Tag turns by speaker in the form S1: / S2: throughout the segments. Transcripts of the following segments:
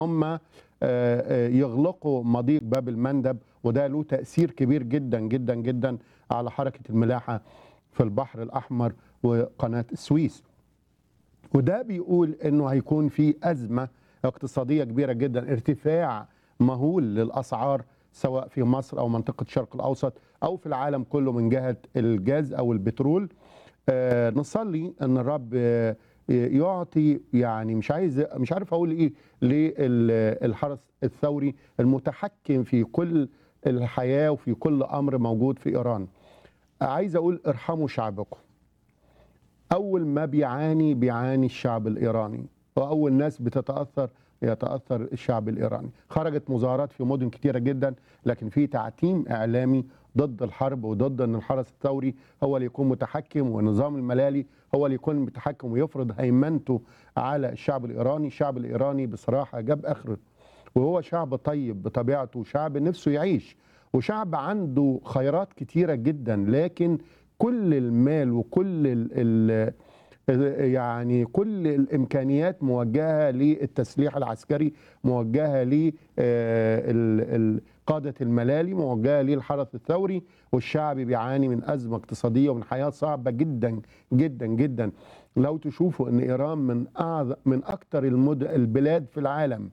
S1: هم آه، آه، يغلقوا مضيق باب المندب وده له تأثير كبير جدا جدا جدا على حركة الملاحة في البحر الأحمر وقناة السويس وده بيقول انه هيكون في ازمه اقتصاديه كبيره جدا ارتفاع مهول للاسعار سواء في مصر او منطقه الشرق الاوسط او في العالم كله من جهه الجاز او البترول آه نصلي ان الرب آه يعطي يعني مش عايز مش عارف اقول ايه للحرس الثوري المتحكم في كل الحياه وفي كل امر موجود في ايران عايز اقول ارحموا شعبكم اول ما بيعاني بيعاني الشعب الايراني واول ناس بتتاثر يتاثر الشعب الايراني خرجت مظاهرات في مدن كتيره جدا لكن في تعتيم اعلامي ضد الحرب وضد ان الحرس الثوري هو اللي يكون متحكم والنظام الملالي هو اللي يكون متحكم ويفرض هيمنته على الشعب الايراني الشعب الايراني بصراحه جاب اخره وهو شعب طيب بطبيعته شعب نفسه يعيش وشعب عنده خيرات كتيره جدا لكن كل المال وكل ال ال يعني كل الامكانيات موجهه للتسليح العسكري موجهه لقاده الملالي موجهه للحرس الثوري والشعب بيعاني من ازمه اقتصاديه ومن حياه صعبه جدا جدا جدا لو تشوفوا ان ايران من اعظم من اكثر المد... البلاد في العالم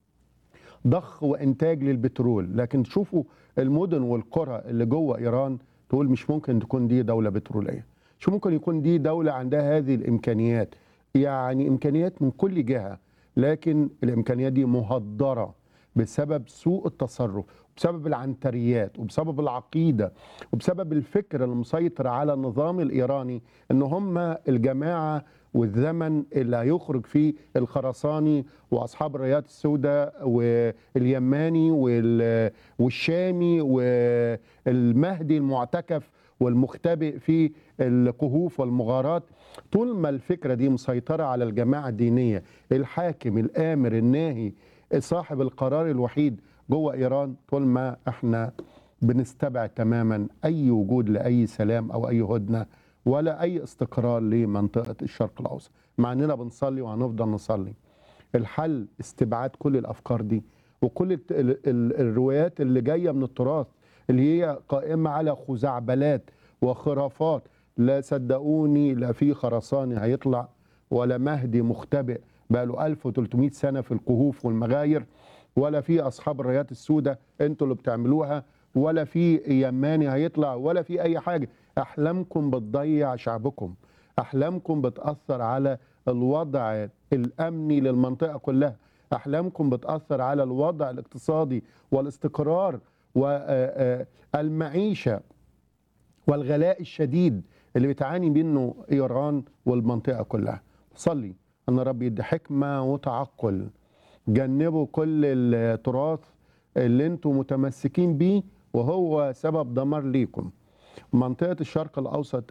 S1: ضخ وانتاج للبترول لكن تشوفوا المدن والقرى اللي جوه ايران تقول مش ممكن تكون دي دوله بتروليه مش ممكن يكون دي دوله عندها هذه الامكانيات يعني امكانيات من كل جهه لكن الامكانيات دي مهدره بسبب سوء التصرف بسبب العنتريات وبسبب العقيده وبسبب الفكر المسيطر على النظام الايراني ان هم الجماعه والزمن اللي هيخرج فيه الخرساني واصحاب الرايات السوداء واليماني والشامي والمهدي المعتكف والمختبئ في الكهوف والمغارات طول ما الفكره دي مسيطره على الجماعه الدينيه الحاكم الامر الناهي صاحب القرار الوحيد جوه ايران طول ما احنا بنستبعد تماما اي وجود لاي سلام او اي هدنه ولا اي استقرار لمنطقه الشرق الاوسط مع اننا بنصلي وهنفضل نصلي الحل استبعاد كل الافكار دي وكل ال ال الروايات اللي جايه من التراث اللي هي قائمه على خزعبلات وخرافات لا صدقوني لا في خرساني هيطلع ولا مهدي مختبئ بقى له 1300 سنه في الكهوف والمغاير ولا في اصحاب الرايات السوداء انتوا اللي بتعملوها ولا في يماني هيطلع ولا في اي حاجه احلامكم بتضيع شعبكم احلامكم بتاثر على الوضع الامني للمنطقه كلها احلامكم بتاثر على الوضع الاقتصادي والاستقرار والمعيشه والغلاء الشديد اللي بتعاني منه ايران والمنطقه كلها صلي ان رب يدي حكمه وتعقل جنبوا كل التراث اللي انتم متمسكين بيه وهو سبب دمار ليكم منطقه الشرق الاوسط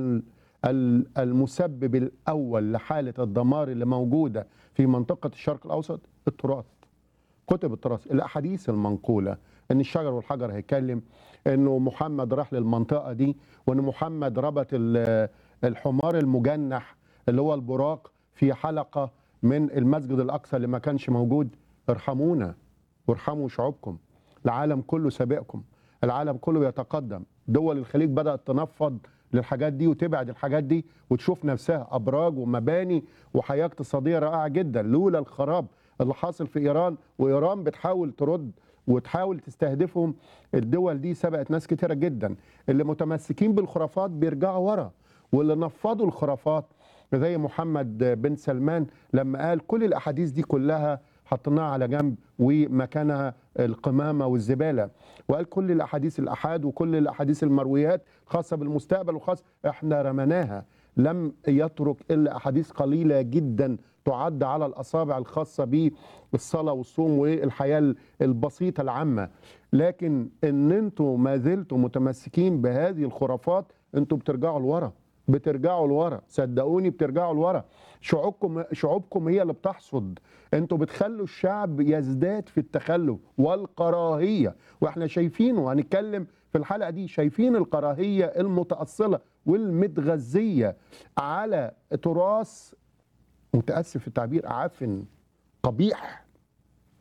S1: المسبب الاول لحاله الدمار اللي موجوده في منطقه الشرق الاوسط التراث كتب التراث الاحاديث المنقوله ان الشجر والحجر هيكلم انه محمد راح للمنطقه دي وان محمد ربط الحمار المجنح اللي هو البراق في حلقه من المسجد الاقصى اللي ما كانش موجود ارحمونا وارحموا شعوبكم العالم كله سابقكم العالم كله بيتقدم دول الخليج بدات تنفض للحاجات دي وتبعد الحاجات دي وتشوف نفسها ابراج ومباني وحياه اقتصاديه رائعه جدا لولا الخراب اللي حاصل في ايران وايران بتحاول ترد وتحاول تستهدفهم الدول دي سبقت ناس كتيره جدا اللي متمسكين بالخرافات بيرجعوا ورا واللي نفضوا الخرافات زي محمد بن سلمان لما قال كل الاحاديث دي كلها حطيناها على جنب ومكانها القمامه والزباله وقال كل الاحاديث الاحاد وكل الاحاديث المرويات خاصه بالمستقبل وخاص احنا رمناها لم يترك الا احاديث قليله جدا تعد على الاصابع الخاصه بالصلاه والصوم والحياه البسيطه العامه لكن ان انتم ما زلتم متمسكين بهذه الخرافات انتم بترجعوا لورا بترجعوا لورا صدقوني بترجعوا لورا شعوبكم شعوبكم هي اللي بتحصد انتوا بتخلوا الشعب يزداد في التخلف والكراهيه واحنا شايفين وهنتكلم في الحلقه دي شايفين الكراهيه المتاصله والمتغذيه على تراث متاسف في التعبير عفن قبيح